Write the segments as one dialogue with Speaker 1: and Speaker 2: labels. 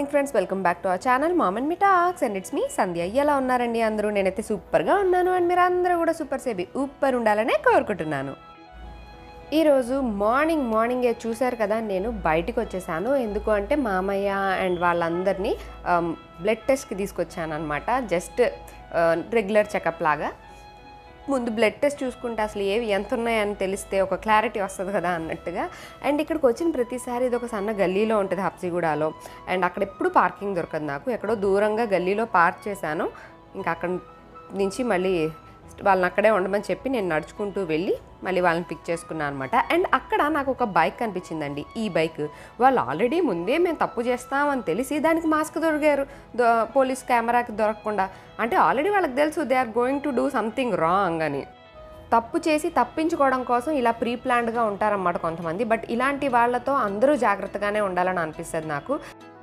Speaker 1: morning friends welcome back to our channel mom and me talks and it's me Sandhya ఎలా ఉన్నారండి అందరూ నేనైతే సూపర్గా ఉన్నాను అండ్ మీరు అందరూ కూడా సూపర్ సేబీ ఊపర్ ఉండాలనే కోరుకుంటున్నాను ఈరోజు మార్నింగ్ మార్నింగే చూశారు కదా నేను బయటికి వచ్చేసాను ఎందుకు అంటే మామయ్య అండ్ వాళ్ళందరినీ బ్లడ్ టెస్ట్కి తీసుకొచ్చాను అనమాట జస్ట్ రెగ్యులర్ చెకప్ లాగా ముందు బ్లడ్ టెస్ట్ చూసుకుంటే అసలు ఏవి ఎంత ఉన్నాయని తెలిస్తే ఒక క్లారిటీ వస్తుంది కదా అన్నట్టుగా అండ్ ఇక్కడికి వచ్చిన ప్రతిసారి ఇది ఒక సన్న గల్లీలో ఉంటుంది హబ్సిగూడలో అండ్ అక్కడ ఎప్పుడు పార్కింగ్ దొరకదు నాకు ఎక్కడో దూరంగా గల్లీలో పార్క్ చేశాను ఇంకా అక్కడ నుంచి మళ్ళీ వాళ్ళని అక్కడే ఉండమని చెప్పి నేను నడుచుకుంటూ వెళ్ళి మళ్ళీ వాళ్ళని పిక్ చేసుకున్నాను అనమాట అండ్ అక్కడ నాకు ఒక బైక్ కనిపించిందండి ఈ బైక్ వాళ్ళు ఆల్రెడీ ముందే మేము తప్పు చేస్తామని తెలిసి దానికి మాస్క్ దొరికారు దొ- పోలీస్ కెమెరాకి దొరకకుండా అంటే ఆల్రెడీ వాళ్ళకి తెలుసు they are going to do something wrong అని తప్పు చేసి తప్పించుకోవడం కోసం ఇలా ప్రీ ప్లాన్డ్గా ఉంటారన్నమాట కొంతమంది బట్ ఇలాంటి వాళ్ళతో అందరూ జాగ్రత్తగానే ఉండాలని అనిపిస్తుంది నాకు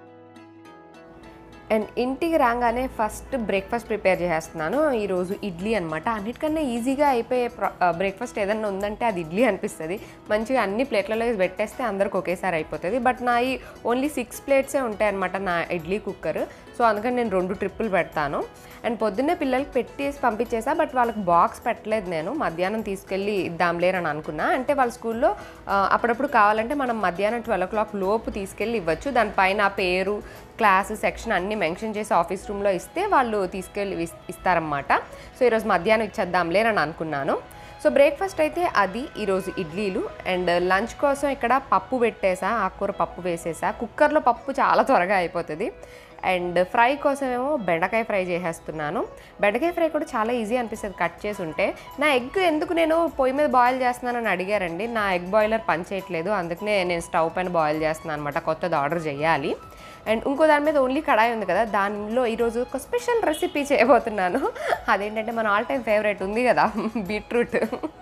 Speaker 1: అండ్ ఇంటికి రాగానే ఫస్ట్ బ్రేక్ఫాస్ట్ ప్రిపేర్ చేసేస్తున్నాను ఈరోజు ఇడ్లీ అనమాట అన్నిటికన్నా ఈజీగా అయిపోయే బ్రేక్ఫాస్ట్ ఏదన్నా ఉందంటే అది ఇడ్లీ అనిపిస్తుంది మంచిగా అన్ని ప్లేట్లలో వేసి పెట్టేస్తే అందరికి ఒకేసారి అయిపోతుంది బట్ నా ఈ ఓన్లీ సిక్స్ ప్లేట్సే ఉంటాయి అనమాట నా ఇడ్లీ కుక్కర్ సో అందుకని నేను రెండు ట్రిప్పులు పెడతాను అండ్ పొద్దున్నే పిల్లలకి పెట్టేసి పంపించేసా బట్ వాళ్ళకి బాక్స్ పెట్టలేదు నేను మధ్యాహ్నం తీసుకెళ్ళి ఇద్దాంలేరని అనుకున్నా అంటే వాళ్ళ స్కూల్లో ఆ, అప్పుడప్పుడు కావాలంటే మనం మధ్యాహ్నం ట్వెల్వ్ ఓ క్లాక్ లోపు తీసుకెళ్ళి ఇవ్వచ్చు దానిపైన ఆ పేరు క్లాస్ సెక్షన్ అన్నీ మెన్షన్ చేసి ఆఫీస్ రూమ్లో ఇస్తే వాళ్ళు తీసుకెళ్ళి ఇస్- ఇస్తారన్నమాట సో ఈరోజు మధ్యాహ్నం ఇచ్చేద్దాంలేరని అనుకున్నాను సో బ్రేక్ఫాస్ట్ అయితే అది ఈరోజు ఇడ్లీలు అండ్ లంచ్ కోసం ఇక్కడ పప్పు పెట్టేసా ఆకుకూర పప్పు వేసేసా కుక్కర్లో పప్పు చాలా త్వరగా అయిపోతుంది అండ్ ఫ్రై కోసమేమో బెండకాయ ఫ్రై చేసేస్తున్నాను బెండకాయ ఫ్రై కూడా చాలా ఈజీ అనిపిస్తుంది కట్ చేసి ఉంటే నా ఎగ్ ఎందుకు నేను పొయ్యి మీద బాయిల్ చేస్తున్నానని అడిగారండి నా ఎగ్ బాయిలర్ పనిచేయట్లేదు అందుకనే నేను స్టవ్ పైన బాయిల్ చేస్తున్నాను అనమాట కొత్తది ఆర్డర్ చేయాలి అండ్ ఇంకో దాని మీద ఓన్లీ కడాయి ఉంది కదా దానిలో ఈరోజు ఒక స్పెషల్ రెసిపీ చేయబోతున్నాను అదేంటంటే మన ఆల్ టైమ్ ఫేవరెట్ ఉంది కదా బీట్రూట్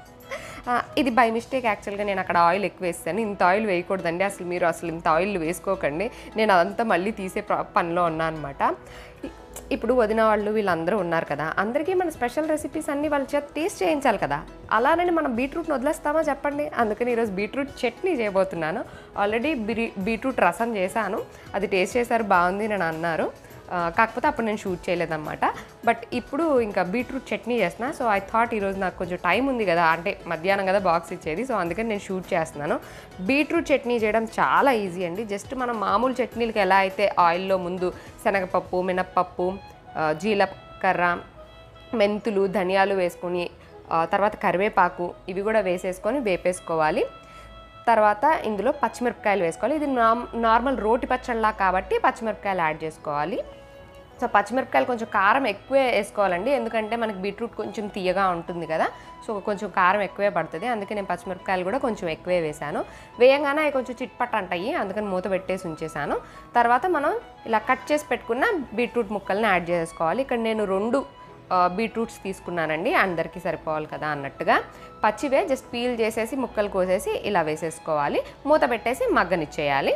Speaker 1: ఆ, ఇది బై మిస్టేక్ యాక్చువల్గా నేను అక్కడ ఆయిల్ ఎక్కువ వేస్తాను ఇంత ఆయిల్ వేయకూడదండి అసలు మీరు అసలు ఇంత ఆయిల్ వేసుకోకండి నేను అదంతా మళ్ళీ తీసే ప్ర- పనిలో ఉన్నా అనమాట ఇప్పుడు వదిన వాళ్ళు వీళ్ళందరూ ఉన్నారు కదా అందరికీ మన స్పెషల్ రెసిపీస్ అన్నీ వాళ్ళ చేత టేస్ట్ చేయించాలి కదా అలానని మనం బీట్రూట్ని వదిలేస్తామా చెప్పండి అందుకని ఈరోజు బీట్రూట్ చట్నీ చేయబోతున్నాను ఆల్రెడీ బీ బీట్రూట్ రసం చేశాను అది టేస్ట్ చేశారు బాగుంది అని అన్నారు ఆ, కాకపోతే అప్పుడు నేను షూట్ చేయలేదన్నమాట బట్ ఇప్పుడు ఇంకా బీట్రూట్ చట్నీ చేస్తున్నా సో ఐ థాట్ ఈరోజు నాకు కొంచెం టైం ఉంది కదా అంటే మధ్యాహ్నం కదా బాక్స్ ఇచ్చేది సో అందుకని నేను షూట్ చేస్తున్నాను బీట్రూట్ చట్నీ చేయడం చాలా ఈజీ అండి జస్ట్ మనం మామూలు చట్నీలకి ఎలా అయితే ఆయిల్లో ముందు శనగపప్పు మినప్పప్పు ఆ, జీలకర్ర మెంతులు ధనియాలు వేసుకొని ఆ, తర్వాత కరివేపాకు ఇవి కూడా వేసేసుకొని వేపేసుకోవాలి తర్వాత ఇందులో పచ్చిమిరపకాయలు వేసుకోవాలి ఇది నామ్ నార్మల్ రోటి పచ్చళ్ళలా కాబట్టి పచ్చిమిరపకాయలు యాడ్ చేసుకోవాలి సో పచ్చిమిరపకాయలు కొంచెం కారం ఎక్కువే వేసుకోవాలండి ఎందుకంటే మనకి బీట్రూట్ కొంచెం తీయగా ఉంటుంది కదా సో కొంచెం కారం ఎక్కువే పడుతుంది అందుకే నేను పచ్చిమిరపకాయలు కూడా కొంచెం ఎక్కువే వేశాను వేయంగానే అవి కొంచెం చిట్పట్ అంటాయి అందుకని మూత పెట్టేసి ఉంచేసాను తర్వాత మనం ఇలా కట్ చేసి పెట్టుకున్న బీట్రూట్ ముక్కల్ని యాడ్ చేసుకోవాలి ఇక్కడ నేను రెండు ఆ, బీట్రూట్స్ తీసుకున్నానండి అందరికీ సరిపోవాలి కదా అన్నట్టుగా పచ్చివే జస్ట్ పీల్ చేసేసి ముక్కలు కోసేసి ఇలా వేసేసుకోవాలి మూత పెట్టేసి మగ్గనిచ్చేయాలి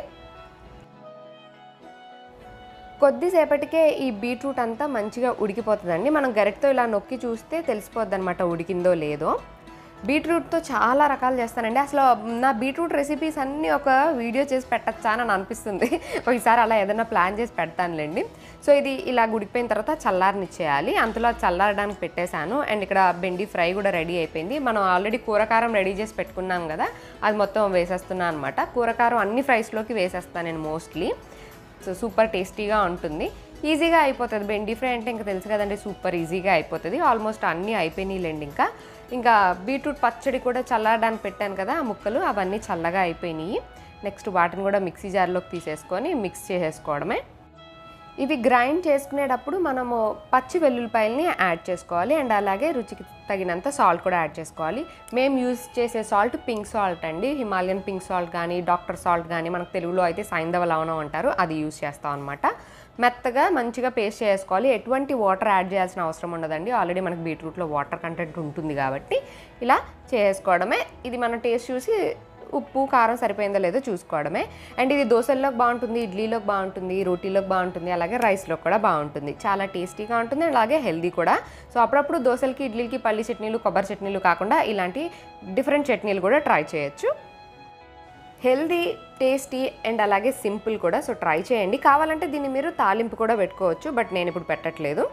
Speaker 1: కొద్దిసేపటికే ఈ బీట్రూట్ అంతా మంచిగా ఉడికిపోతుందండి మనం గరిటతో ఇలా నొక్కి చూస్తే తెలిసిపోద్ది అనమాట ఉడికిందో లేదో బీట్రూట్తో చాలా రకాలు చేస్తానండి అసలు నా బీట్రూట్ రెసిపీస్ అన్నీ ఒక వీడియో చేసి పెట్టచ్చా అని అనిపిస్తుంది ఒకసారి అలా ఏదైనా ప్లాన్ చేసి పెడతానులేండి సో ఇది ఇలా ఉడికిపోయిన తర్వాత చల్లారనిచ్చేయాలి అంతలో అది చల్లారడానికి పెట్టేశాను అండ్ ఇక్కడ బెండి ఫ్రై కూడా రెడీ అయిపోయింది మనం ఆల్రెడీ కూరకారం రెడీ చేసి పెట్టుకున్నాం కదా అది మొత్తం వేసేస్తున్నాను అనమాట కూరకారం అన్ని ఫ్రైస్లోకి వేసేస్తాను నేను మోస్ట్లీ సో సూపర్ టేస్టీగా ఉంటుంది ఈజీగా అయిపోతుంది బెండి ఫ్రై అంటే ఇంకా తెలుసు కదండి సూపర్ ఈజీగా అయిపోతుంది ఆల్మోస్ట్ అన్నీ అయిపోయినాయిలేండి ఇంకా ఇంకా బీట్రూట్ పచ్చడి కూడా చల్లడానికి పెట్టాను కదా ఆ ముక్కలు అవన్నీ చల్లగా అయిపోయినాయి నెక్స్ట్ వాటిని కూడా మిక్సీ జార్లోకి తీసేసుకొని మిక్స్ చేసేసుకోవడమే ఇవి గ్రైండ్ చేసుకునేటప్పుడు మనము పచ్చి వెల్లుల్లిపాయలని యాడ్ చేసుకోవాలి అండ్ అలాగే రుచికి తగినంత సాల్ట్ కూడా యాడ్ చేసుకోవాలి మేము యూజ్ చేసే సాల్ట్ పింక్ సాల్ట్ అండి హిమాలయన్ పింక్ సాల్ట్ కానీ డాక్టర్ సాల్ట్ కానీ మనకు తెలుగులో అయితే సైంధవ లవణం అంటారు అది యూజ్ చేస్తాం అనమాట మెత్తగా మంచిగా పేస్ట్ చేసుకోవాలి ఎటువంటి వాటర్ యాడ్ చేయాల్సిన అవసరం ఉండదండి ఆల్రెడీ మనకి బీట్రూట్లో వాటర్ కంటెంట్ ఉంటుంది కాబట్టి ఇలా చేసుకోవడమే ఇది మనం టేస్ట్ చూసి ఉప్పు కారం సరిపోయిందో లేదో చూసుకోవడమే అండ్ ఇది దోశల్లోకి బాగుంటుంది ఇడ్లీలోకి బాగుంటుంది రోటీలోకి బాగుంటుంది అలాగే రైస్లో కూడా బాగుంటుంది చాలా టేస్టీగా ఉంటుంది అలాగే హెల్దీ కూడా సో అప్పుడప్పుడు దోశలకి ఇడ్లీకి పల్లి చట్నీలు కొబ్బరి చట్నీలు కాకుండా ఇలాంటి డిఫరెంట్ చట్నీలు కూడా ట్రై చేయొచ్చు హెల్దీ టేస్టీ అండ్ అలాగే సింపుల్ కూడా సో ట్రై చేయండి కావాలంటే దీన్ని మీరు తాలింపు కూడా పెట్టుకోవచ్చు బట్ నేను ఇప్పుడు పెట్టట్లేదు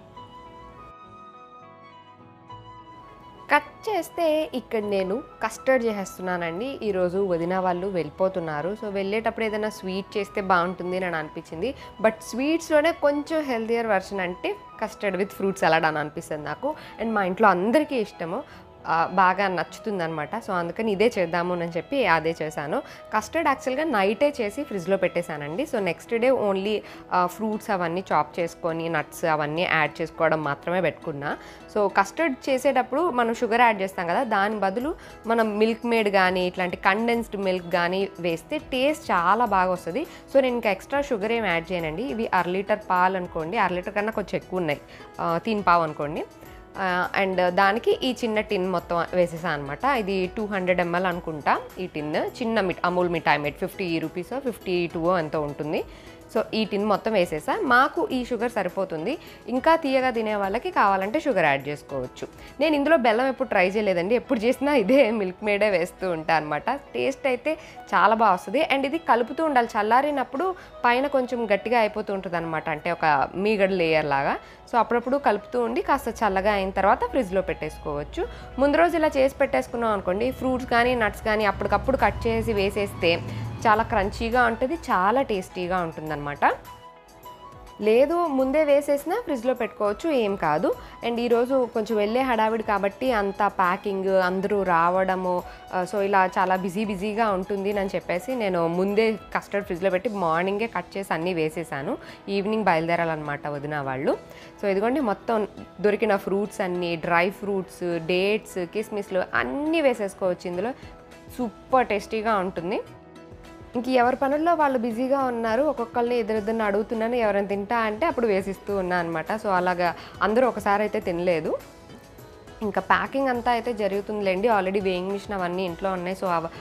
Speaker 1: కట్ చేస్తే ఇక్కడ నేను కస్టర్డ్ చేసేస్తున్నానండి ఈరోజు వదిన వాళ్ళు వెళ్ళిపోతున్నారు సో వెళ్ళేటప్పుడు ఏదైనా స్వీట్ చేస్తే బాగుంటుంది అని అనిపించింది బట్ స్వీట్స్లోనే కొంచెం హెల్తియర్ వర్షన్ అంటే కస్టర్డ్ విత్ ఫ్రూట్ సలాడ్ అని అనిపిస్తుంది నాకు అండ్ మా ఇంట్లో అందరికీ ఇష్టము ఆ, బాగా నచ్చుతుంది అనమాట సో అందుకని ఇదే చేద్దాము అని చెప్పి అదే చేశాను కస్టర్డ్ యాక్చువల్గా నైటే చేసి ఫ్రిడ్జ్లో పెట్టేశానండి so next day only fruits అవన్నీ చాప్ చేసుకొని నట్స్ అవన్నీ యాడ్ చేసుకోవడం మాత్రమే పెట్టుకున్నా సో కస్టర్డ్ చేసేటప్పుడు మనం షుగర్ యాడ్ చేస్తాం కదా దాని బదులు మనం మిల్క్ మేడ్ కానీ ఇట్లాంటి కండెన్స్డ్ మిల్క్ కానీ వేస్తే టేస్ట్ చాలా బాగా వస్తుంది సో నేను ఇంకా ఎక్స్ట్రా షుగర్ ఏం యాడ్ చేయనండి ఇవి అర లీటర్ పాలు అనుకోండి అర లీటర్ కన్నా కొంచెం ఎక్కువ ఉన్నాయి ఆ, తీన్ పావు అనుకోండి అండ్ దానికి ఈ చిన్న టిన్ మొత్తం వేసేసాను అనమాట ఇది టూ హండ్రెడ్ ఎంఎల్ అనుకుంటా ఈ టిన్ చిన్న మిట్ అమూల్ మిఠాయి మిట్ ఫిఫ్టీ రూపీస్ ఫిఫ్టీ టూ ఎంతో ఉంటుంది సో ఈ టిన్ మొత్తం వేసేసా మాకు ఈ షుగర్ సరిపోతుంది ఇంకా తీయగా తినే వాళ్ళకి కావాలంటే షుగర్ యాడ్ చేసుకోవచ్చు నేను ఇందులో బెల్లం ఎప్పుడు ట్రై చేయలేదండి ఎప్పుడు చేసినా ఇదే మిల్క్ మేడే వేస్తూ ఉంటాను అనమాట టేస్ట్ అయితే చాలా బాగా వస్తుంది అండ్ ఇది కలుపుతూ ఉండాలి చల్లారినప్పుడు పైన కొంచెం గట్టిగా అయిపోతూ ఉంటుంది అనమాట అంటే ఒక మీగడ లేయర్ లాగా సో అప్పుడప్పుడు కలుపుతూ ఉండి కాస్త చల్లగా అయిన తర్వాత ఫ్రిడ్జ్లో పెట్టేసుకోవచ్చు ముందు రోజు ఇలా చేసి పెట్టేసుకున్నాం అనుకోండి ఫ్రూట్స్ కానీ నట్స్ కానీ అప్పటికప్పుడు కట్ చేసి వేసేస్తే చాలా క్రంచీగా ఉంటుంది చాలా టేస్టీగా ఉంటుందన్నమాట లేదు ముందే వేసేసినా ఫ్రిడ్జ్లో పెట్టుకోవచ్చు ఏం కాదు అండ్ ఈరోజు కొంచెం వెళ్ళే హడావిడి కాబట్టి అంత ప్యాకింగ్ అందరూ రావడము ఆ, సో ఇలా చాలా బిజీ బిజీగా ఉంటుంది అని చెప్పేసి నేను ముందే కస్టర్డ్ ఫ్రిడ్జ్లో పెట్టి మార్నింగే కట్ చేసి అన్నీ వేసేసాను ఈవినింగ్ బయలుదేరాలన్నమాట వదిన వాళ్ళు సో ఇదిగోండి మొత్తం దొరికిన ఫ్రూట్స్ అన్నీ డ్రై ఫ్రూట్స్ డేట్స్ కిస్మిస్లు అన్నీ వేసేసుకోవచ్చు ఇందులో సూపర్ టేస్టీగా ఉంటుంది ఇంక ఎవరి పనుల్లో వాళ్ళు బిజీగా ఉన్నారు ఒక్కొక్కరిని ఎదురెదురుని అడుగుతున్నాను ఎవరైనా తింటా అంటే అప్పుడు వేసిస్తూ ఉన్నా అనమాట సో అలాగా అందరూ ఒకసారి అయితే తినలేదు ఇంకా ప్యాకింగ్ అంతా అయితే జరుగుతుందిలేండి ఆల్రెడీ వేయింగ్ మిషన్ అవన్నీ ఇంట్లో ఉన్నాయి సో అవ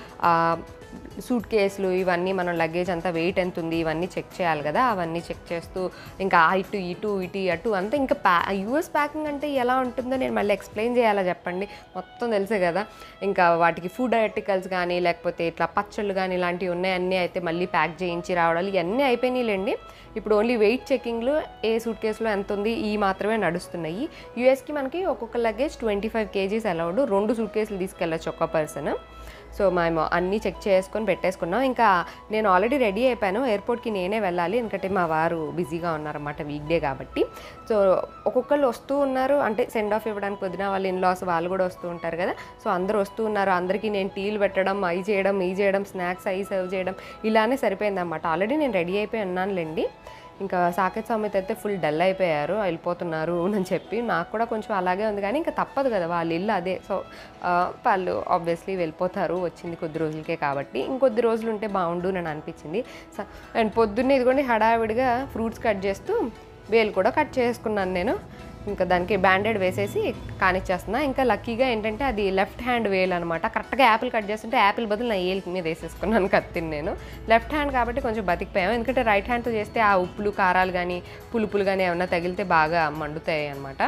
Speaker 1: సూట్ కేసులు ఇవన్నీ మనం లగేజ్ అంతా వెయిట్ ఎంత ఉంది ఇవన్నీ చెక్ చేయాలి కదా అవన్నీ చెక్ చేస్తూ ఇంకా ఆ ఇటు ఇటు ఇటు అటు అంతా ఇంకా ప్యా యూఎస్ ప్యాకింగ్ అంటే ఎలా ఉంటుందో నేను మళ్ళీ ఎక్స్ప్లెయిన్ చేయాలా చెప్పండి మొత్తం తెలుసే కదా ఇంకా వాటికి ఫుడ్ ఆర్టికల్స్ కానీ లేకపోతే ఇట్లా పచ్చళ్ళు కానీ ఇలాంటివి ఉన్నాయి అన్నీ అయితే మళ్ళీ ప్యాక్ చేయించి రావడాలు ఇవన్నీ అయిపోయినాయిలేండి ఇప్పుడు ఓన్లీ వెయిట్ చెకింగ్లో ఏ సూట్ కేసులో ఎంత ఉంది ఈ మాత్రమే నడుస్తున్నాయి యూఎస్కి మనకి ఒక్కొక్క luggage twenty five KGs allowed రెండు సూట్ కేసులు తీసుకెళ్ళచ్చు ఒక్క పర్సన్ సో మేము అన్నీ చెక్ చేసుకొని పెట్టేసుకున్నాం ఇంకా నేను ఆల్రెడీ రెడీ అయిపోయాను ఎయిర్పోర్ట్కి నేనే వెళ్ళాలి ఎందుకంటే మా వారు బిజీగా ఉన్నారన్నమాట వీక్ డే కాబట్టి సో ఒక్కొక్కళ్ళు వస్తూ ఉన్నారు అంటే సెండ్ ఆఫ్ ఇవ్వడానికి వదిన వాళ్ళ ఇన్లాస్ వాళ్ళు కూడా వస్తూ ఉంటారు కదా సో అందరూ వస్తూ ఉన్నారు అందరికీ నేను టీలు పెట్టడం అవి చేయడం ఈ చేయడం స్నాక్స్ అవి సర్వ్ చేయడం ఇలానే సరిపోయిందన్నమాట ఆల్రెడీ నేను రెడీ అయిపోయి ఉన్నానులేండి ఇంకా సాకేత్ సమేత అయితే ఫుల్ డల్ అయిపోయారు వెళ్ళిపోతున్నారు అని చెప్పి నాకు కూడా కొంచెం అలాగే ఉంది కానీ ఇంకా తప్పదు కదా వాళ్ళ ఇల్లు అదే సో ఆ, వాళ్ళు ఆబ్వియస్లీ వెళ్ళిపోతారు వచ్చింది కొద్ది రోజులకే కాబట్టి ఇంకొద్ది రోజులు ఉంటే బాగుండు అని అనిపించింది స- అండ్ పొద్దున్నే ఇదిగోండి హడావిడిగా ఫ్రూట్స్ కట్ చేస్తూ వేలు కూడా కట్ చేసుకున్నాను నేను ఇంకా దానికి బ్యాండెడ్ వేసేసి కానిచ్చేస్తున్నా ఇంకా లక్కీగా ఏంటంటే అది లెఫ్ట్ హ్యాండ్ వేల్ అనమాట కరెక్ట్గా యాపిల్ కట్ చేస్తుంటే యాపిల్ బదులు నా ఏల్ మీద వేసేసుకున్నాను కత్తిని నేను లెఫ్ట్ హ్యాండ్ కాబట్టి కొంచెం బతికిపోయాము ఎందుకంటే రైట్ హ్యాండ్తో చేస్తే ఆ ఉప్పులు కారాలు కానీ పులుపులు కానీ ఏమన్నా తగిలితే బాగా మండుతాయి అనమాట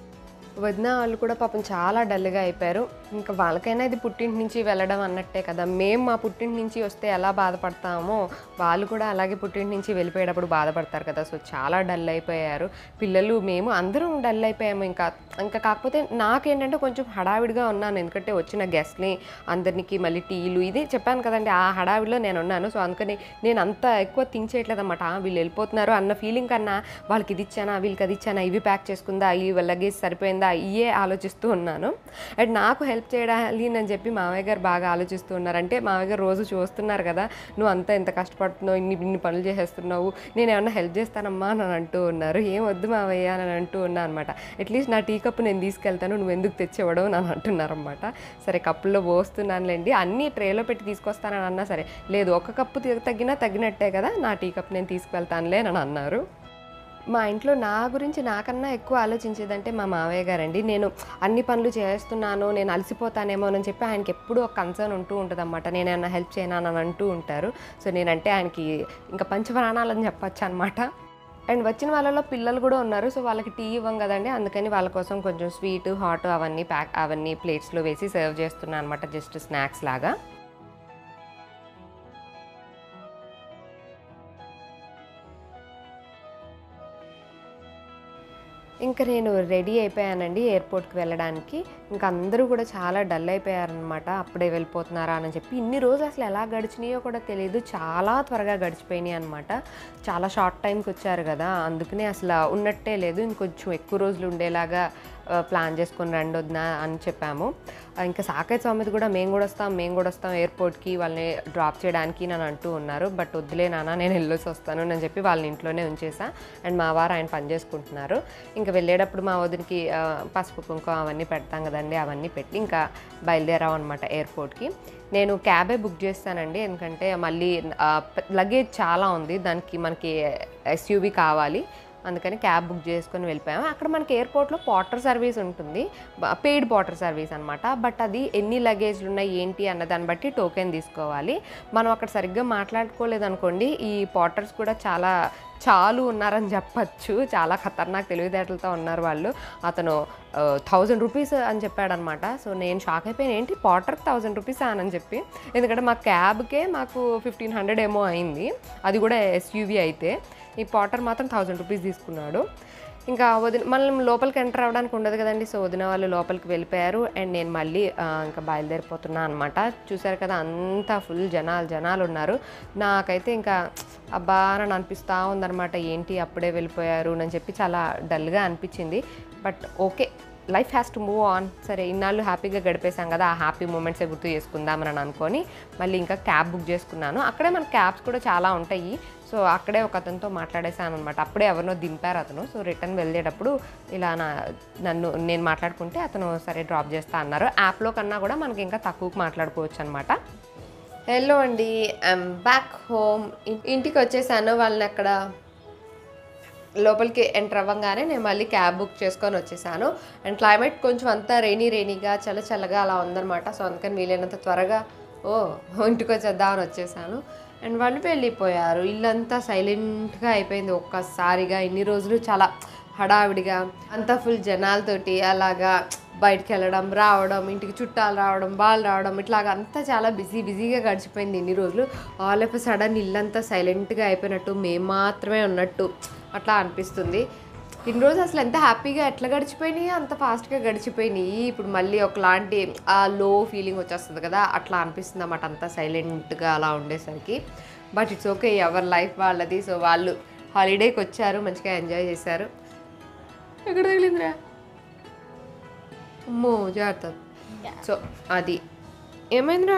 Speaker 1: వదిన వాళ్ళు కూడా పాపం చాలా డల్గా అయిపోయారు ఇంకా వాళ్ళకైనా ఇది పుట్టింటి నుంచి వెళ్ళడం అన్నట్టే కదా మేము మా పుట్టింటి నుంచి వస్తే ఎలా బాధపడతామో వాళ్ళు కూడా అలాగే పుట్టింటి నుంచి వెళ్ళిపోయేటప్పుడు బాధపడతారు కదా సో చాలా డల్ అయిపోయారు పిల్లలు మేము అందరం డల్ అయిపోయాము ఇంకా ఇంకా కాకపోతే నాకేంటంటే కొంచెం హడావిడిగా ఉన్నాను ఎందుకంటే వచ్చిన గెస్ట్ని అందరికి మళ్ళీ టీలు ఇది చెప్పాను కదండి ఆ హడావిడిలో నేను ఉన్నాను సో అందుకని నేను అంత ఎక్కువ థింక్ చేయట్లేదు అనమాట వీళ్ళు వెళ్ళిపోతున్నారు అన్న ఫీలింగ్ కన్నా వాళ్ళకి ఇది ఇచ్చానా వీళ్ళకి అది ఇచ్చానా ఇవి ప్యాక్ చేసుకుందా ఇవి లగేజ్ సరిపోయిందా ఇవే ఆలోచిస్తూ ఉన్నాను అండ్ నాకు హెల్ప్ చేయాలి అని చెప్పి మామయ్య గారు బాగా ఆలోచిస్తూ ఉన్నారు అంటే మామయ్య గారు రోజు చూస్తున్నారు కదా నువ్వు అంతా ఎంత కష్టపడుతున్నావు ఇన్ని ఇన్ని పనులు చేసేస్తున్నావు నేను ఏమన్నా హెల్ప్ చేస్తానమ్మా అని అంటూ ఉన్నారు ఏం వద్దు మావయ్య అని అంటూ ఉన్నా అనమాట అట్లీస్ట్ నా టీ కప్పు నేను తీసుకెళ్తాను నువ్వు ఎందుకు తెచ్చివ్వడం అని అంటున్నారనమాట సరే కప్పుల్లో పోస్తున్నానులేండి అన్ని ట్రేలో పెట్టి తీసుకొస్తానని అన్నా సరే లేదు ఒక కప్పు తి- తగ్గినా తగ్గినట్టే కదా నా టీ కప్ నేను తీసుకెళ్తానులే అని అన్నారు మా ఇంట్లో నా గురించి నాకన్నా ఎక్కువ ఆలోచించేదంటే మా మావయ్య గారండి నేను అన్ని పనులు చేస్తున్నాను నేను అలసిపోతానేమో అని చెప్పి ఆయనకి ఎప్పుడూ ఒక కన్సర్న్ ఉంటూ ఉంటుంది అనమాట నేను ఏమన్నా హెల్ప్ చేయనా అని అంటూ ఉంటారు సో నేనంటే ఆయనకి ఇంకా పంచప్రాణాలని చెప్పొచ్చు అనమాట అండ్ వచ్చిన వాళ్ళలో పిల్లలు కూడా ఉన్నారు సో వాళ్ళకి టీ ఇవ్వం కదండి అందుకని వాళ్ళ కోసం కొంచెం స్వీట్ హాట్ అవన్నీ ప్యాక్ అవన్నీ ప్లేట్స్లో వేసి సర్వ్ చేస్తున్నాను అనమాట జస్ట్ స్నాక్స్ లాగా ఇంకా నేను రెడీ అయిపోయానండి ఎయిర్పోర్ట్కి వెళ్ళడానికి ఇంకా అందరూ కూడా చాలా డల్ అయిపోయారనమాట అప్పుడే వెళ్ళిపోతున్నారా అని చెప్పి ఇన్ని రోజులు అసలు ఎలా గడిచినాయో కూడా తెలియదు చాలా త్వరగా గడిచిపోయినాయి అనమాట చాలా షార్ట్ టైంకి వచ్చారు కదా అందుకనే అసలు ఉన్నట్టే లేదు ఇంకొంచెం ఎక్కువ రోజులు ఉండేలాగా ఆ, ప్లాన్ చేసుకొని రండి వద్దా అని చెప్పాము ఆ, ఇంకా సాకేత్ స్వామిది కూడా మేము కూడా వస్తాం మేము కూడా వస్తాం ఎయిర్పోర్ట్కి వాళ్ళని డ్రాప్ చేయడానికి నన్ను అంటూ ఉన్నారు బట్ వద్దులే నాన్న నేను వెళ్ళొసి వస్తాను అని చెప్పి వాళ్ళని ఇంట్లోనే ఉంచేసా అండ్ మా వారు ఆయన పని చేసుకుంటున్నారు ఇంకా వెళ్ళేటప్పుడు మా వదినికి ఆ, పసుపు కుంకుమ అవన్నీ పెడతాం కదండి అవన్నీ పెట్టి ఇంకా బయలుదేరాం అనమాట ఎయిర్పోర్ట్కి నేను క్యాబే బుక్ చేస్తానండి ఎందుకంటే మళ్ళీ లగేజ్ చాలా ఉంది దానికి మనకి ఎస్యూవి కావాలి అందుకని క్యాబ్ బుక్ చేసుకొని వెళ్ళిపోయాము అక్కడ మనకి ఎయిర్పోర్ట్లో వాటర్ సర్వీస్ ఉంటుంది పెయిడ్ వాటర్ సర్వీస్ అనమాట బట్ అది ఎన్ని లగేజ్లు ఉన్నాయి ఏంటి అన్న దాన్ని బట్టి టోకెన్ తీసుకోవాలి మనం అక్కడ సరిగ్గా మాట్లాడుకోలేదు అనుకోండి ఈ పాటర్స్ కూడా చాలా చాలు ఉన్నారని చెప్పచ్చు చాలా ఖతర్నాక్ తెలివితేటలతో ఉన్నారు వాళ్ళు అతను థౌజండ్ రూపీస్ అని చెప్పాడనమాట సో నేను షాక్ అయిపోయాను ఏంటి పాటర్కి థౌజండ్ రూపీస్ అని చెప్పి ఎందుకంటే మా క్యాబ్కే మాకు ఫిఫ్టీన్ హండ్రెడ్ ఏమో అయింది అది కూడా ఎస్యూవి అయితే ఈ పాటర్ మాత్రం థౌజండ్ రూపీస్ తీసుకున్నాడు ఇంకా వదిన మనం లోపలికి ఎంటర్ అవ్వడానికి ఉండదు కదండి సో వదిన వాళ్ళు లోపలికి వెళ్ళిపోయారు అండ్ నేను మళ్ళీ ఆ, ఇంకా బయలుదేరిపోతున్నా అనమాట చూసారు కదా అంతా ఫుల్ జనాలు జనాలు ఉన్నారు నాకైతే ఇంకా అబ్బా అని అనిపిస్తూ ఉందన్నమాట ఏంటి అప్పుడే వెళ్ళిపోయారు అని చెప్పి చాలా డల్గా అనిపించింది but okay life has to move on సరే ఇన్నాళ్ళు హ్యాపీగా గడిపేశాం కదా ఆ హ్యాపీ మూమెంట్సే గుర్తు చేసుకుందామని అనుకొని మళ్ళీ ఇంకా క్యాబ్ బుక్ చేసుకున్నాను అక్కడే మన క్యాబ్స్ కూడా చాలా ఉంటాయి సో అక్కడే ఒక అతనితో మాట్లాడేశాను అనమాట అప్పుడే ఎవరినో దింపారు అతను సో రిటర్న్ వెళ్ళేటప్పుడు ఇలా నా నన్ను నేను మాట్లాడుకుంటే అతను సరే డ్రాప్ చేస్తా అన్నారు యాప్లో కన్నా కూడా మనకి ఇంకా తక్కువకి మాట్లాడుకోవచ్చు అనమాట హలో అండి ఐమ్ బ్యాక్ హోమ్ ఇంటికి వచ్చేసాను వాళ్ళని అక్కడ లోపలికి ఎంటర్ అవ్వగానే నేను మళ్ళీ క్యాబ్ బుక్ చేసుకొని వచ్చేసాను అండ్ క్లైమేట్ కొంచెం అంతా రెయినీ రెయినీగా చల్ల చల్లగా అలా ఉందన్నమాట సో అందుకని వీలైనంత త్వరగా ఓ ఇంటికి వచ్చేద్దామని వచ్చేసాను అండ్ వాళ్ళు వెళ్ళిపోయారు ఇల్లంతా సైలెంట్గా అయిపోయింది ఒక్కసారిగా ఇన్ని రోజులు చాలా హడావిడిగా అంతా ఫుల్ జనాలతోటి అలాగా బయటికి వెళ్ళడం రావడం ఇంటికి చుట్టాలు రావడం వాళ్ళు రావడం ఇట్లాగా అంతా చాలా బిజీ బిజీగా గడిచిపోయింది ఇన్ని రోజులు ఆల్ ఆఫ్ సడన్ ఇల్లంతా సైలెంట్గా అయిపోయినట్టు మేము మాత్రమే ఉన్నట్టు అట్లా అనిపిస్తుంది ఇన్ని రోజులు అసలు ఎంత హ్యాపీగా ఎట్లా గడిచిపోయినాయి అంత ఫాస్ట్గా గడిచిపోయినాయి ఇప్పుడు మళ్ళీ ఒకలాంటి ఆ లో ఫీలింగ్ వచ్చేస్తుంది కదా అట్లా అనిపిస్తుంది అన్నమాట అంతా సైలెంట్గా అలా ఉండేసరికి బట్ ఇట్స్ ఓకే ఎవరి లైఫ్ వాళ్ళది సో వాళ్ళు హాలిడేకి వచ్చారు మంచిగా ఎంజాయ్ చేశారు ఎక్కడ తగిలిందిరా అమ్మో జాగ్రత్త సో అది ఏమైందిరా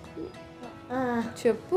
Speaker 1: చెప్పు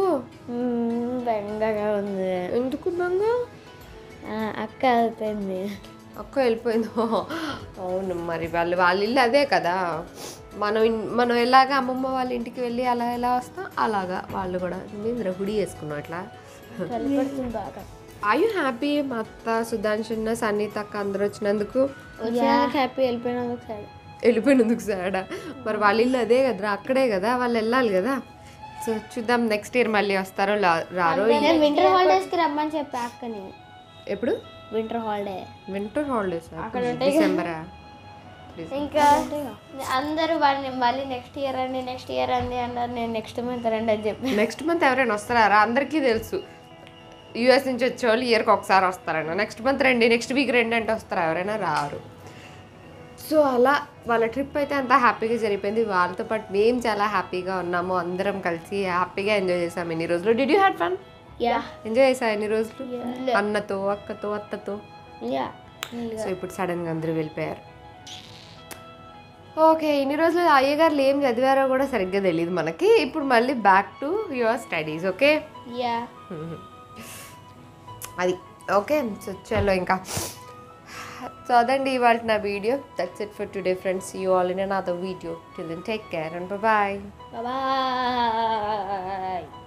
Speaker 2: బెంగగా ఉంది
Speaker 1: ఎందుకు బంగా
Speaker 2: ఆ, అక్క అయిపోయింది
Speaker 1: అక్క వెళ్ళిపోయిందో అవును మరి వాళ్ళు వాళ్ళ ఇల్లు అదే కదా మనం ఇన్- మనం ఎలాగ అమ్మమ్మ వాళ్ళ ఇంటికి వెళ్ళి అలా ఎలా వస్తాం అలాగా వాళ్ళు కూడా నేను హుడి వేసుకున్నాం అట్లా
Speaker 2: చలి పడుతుంది బాగా
Speaker 1: ఐ యూ హ్యాపీ మా అత్త సుధాంశన్న సన్నీత అక్క అందరూ వచ్చినందుకు
Speaker 2: వచ్చాక హ్యాపీ వెళ్ళిపోయినందుకు సరే
Speaker 1: వెళ్ళిపోయినందుకు సాడా మరి వాళ్ళ ఇల్లు అదే కదరా అక్కడే కదా వాళ్ళు వెళ్ళాలి కదా సో చూద్దాం నెక్స్ట్ ఇయర్ మళ్ళీ వస్తారో లా- రారో
Speaker 2: నేను వింటర్ హాలిడేస్ కి రమ్మని చెప్పా అక్కని
Speaker 1: ఎప్పుడు
Speaker 2: వింటర్ హాలిడే
Speaker 1: వింటర్ హాలిడేస్ డిసెంబరా
Speaker 2: ఇంకా అందరూ వాళ్ళని మళ్ళీ నెక్స్ట్ ఇయర్ అండి నెక్స్ట్ ఇయర్ అండి అన్నారు నేను నెక్స్ట్ మంత్ రండి అని చెప్పి
Speaker 1: నెక్స్ట్ మంత్ ఎవరైనా వస్తారా అందరికీ తెలుసు యూఎస్ నుంచి వచ్చే వాళ్ళు ఇయర్కి ఒకసారి వస్తారన్న నెక్స్ట్ మంత్ రండి నెక్స్ట్ వీక్ రండి అంటే వస్తారా ఎవరైనా రారు సో అలా వాళ్ళ ట్రిప్ అయితే అంతా హ్యాపీగా జరిగిపోయింది వాళ్ళతో పాటు మేము చాలా హ్యాపీగా ఉన్నాము అందరం కలిసి హ్యాపీగా ఎంజాయ్ చేసాము ఎన్ని రోజులు did you had fun
Speaker 2: yeah
Speaker 1: enjoy చేసా ఎన్ని రోజులు అన్నతో అక్కతో అత్తతో
Speaker 2: యా
Speaker 1: సో ఇప్పుడు సడన్గా అందరూ వెళ్ళిపోయారు ఓకే ఇన్ని రోజులు అయ్యగారులు ఏం చదివారో కూడా సరిగ్గా తెలియదు మనకి ఇప్పుడు మళ్ళీ back to your studies okay
Speaker 2: yeah
Speaker 1: అది ఓకే సో చలో ఇంకా సో అదండి ఇవాళ నా video that's it for today friends you all in another video till then take care and bye
Speaker 2: bye